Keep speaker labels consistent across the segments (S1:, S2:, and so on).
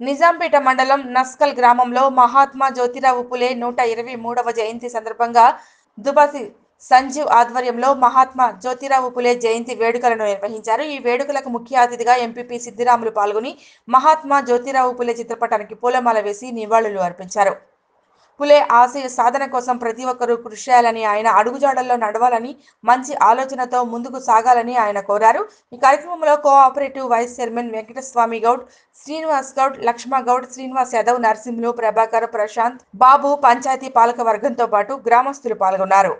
S1: నిజాంపేట మండలం నస్కల్ గ్రామంలో మహాత్మా జ్యోతిరావు పులే నూట ఇరవై మూడవ జయంతి సందర్భంగా దుబాసి సంజీవ్ ఆధ్వర్యంలో మహాత్మా జ్యోతిరావు పులే జయంతి వేడుకలను నిర్వహించారు ఈ వేడుకలకు ముఖ్య అతిథిగా ఎంపీపీ సిద్దిరాములు పాల్గొని మహాత్మా జ్యోతిరావు పులే చిత్రపటానికి పూలమాల వేసి నివాళులు అర్పించారు పులే ఆశయ సాధన కోసం ప్రతి ఒక్కరూ కృషి చేయాలని ఆయన అడుగుజాడల్లో నడవాలని మంచి ఆలోచనతో ముందుకు సాగాలని ఆయన కోరారు ఈ కార్యక్రమంలో cooperative vice chairman Venkataswamy Goud Srinivas Goud Lakshma Goud Srinivas Yadav Narasimhulu Prabhakar Prashanth Babu panchayat పాలక వర్గంతో పాటు గ్రామస్తులు పాల్గొన్నారు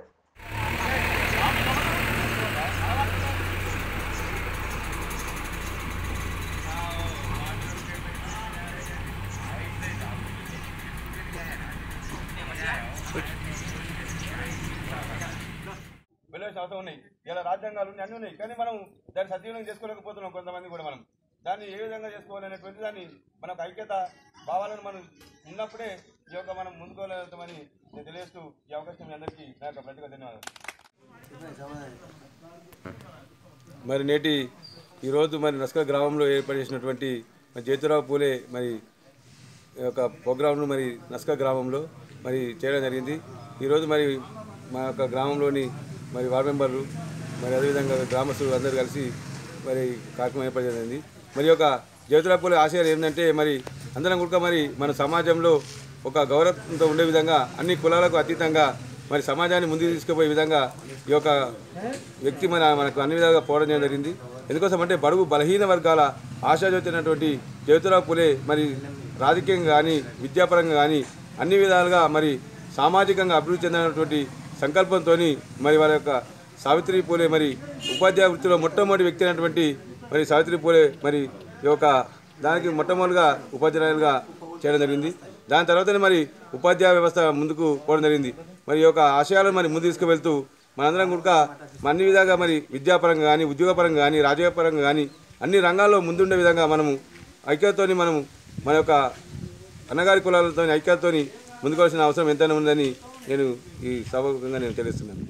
S2: వెళ్ళే శాతం ఉన్నాయి ఇలా రాజ్యాంగాలు ఉన్నాయి అన్నీ ఉన్నాయి కానీ మనం దాన్ని సద్వినియోగం చేసుకోలేకపోతున్నాం కొంతమంది కూడా మనం దాన్ని ఏ విధంగా చేసుకోవాలనేటువంటి దాన్ని మనకు ఐక్యత భావాలను మనం ఉన్నప్పుడే ఈ యొక్క మనం ముందుకు వెళ్తామని నేను తెలియజేస్తూ ఈ అవకాశం మీ అందరికీ నా యొక్క ప్రతిగా ధన్యవాదాలు మరి నేటి ఈరోజు మరి నస్కర్ గ్రామంలో ఏర్పాటు చేసినటువంటి మరి జ్యోతిరావు పూలే మరి ఈ యొక్క ప్రోగ్రాంను మరి నస్క గ్రామంలో మరి చేయడం జరిగింది ఈరోజు మరి మా యొక్క గ్రామంలోని మరి వార్డు మెంబర్లు మరి అదేవిధంగా గ్రామస్తులు అందరూ కలిసి మరి కార్యక్రమం ఏర్పాటు జరిగింది మరి యొక్క జ్యోతిరాపుల ఆశయాలు ఏంటంటే మరి అందరం కూడా మరి మన సమాజంలో ఒక గౌరవంతో ఉండే విధంగా అన్ని కులాలకు అతీతంగా మరి సమాజాన్ని ముందుకు తీసుకుపోయే విధంగా ఈ యొక్క వ్యక్తి మన మనకు అన్ని విధాలుగా పోవడం చేయడం జరిగింది ఎందుకోసం అంటే బడుగు బలహీన వర్గాల ఆశాజ్యోతి అయినటువంటి జ్యోతిరావు పులే మరి రాజకీయంగా కానీ విద్యాపరంగా కానీ అన్ని విధాలుగా మరి సామాజికంగా అభివృద్ధి చెందినటువంటి సంకల్పంతో మరి వారి యొక్క సావిత్రి పూలే మరి ఉపాధ్యాయ వృత్తిలో మొట్టమొదటి వ్యక్తి అయినటువంటి మరి సావిత్రి పూలే మరి ఈ యొక్క దానికి మొట్టమొదటిగా ఉపాధ్యాయులుగా చేయడం జరిగింది దాని తర్వాతనే మరి ఉపాధ్యాయ వ్యవస్థ ముందుకు పోవడం జరిగింది మరి ఈ యొక్క ఆశయాలను మరి ముందు తీసుకువెళ్తూ మనందరం కూడా అన్ని విధాలుగా మరి విద్యాపరంగా కానీ ఉద్యోగపరంగా కానీ రాజకీయపరంగా కానీ అన్ని రంగాల్లో ముందుండే విధంగా మనము ఐక్యతతోని మనము మన యొక్క అన్నగారి కులాలతో ఐక్యతతోని ముందుకోవాల్సిన అవసరం ఎంతైనా ఉందని నేను ఈ సభగా నేను తెలుస్తున్నాను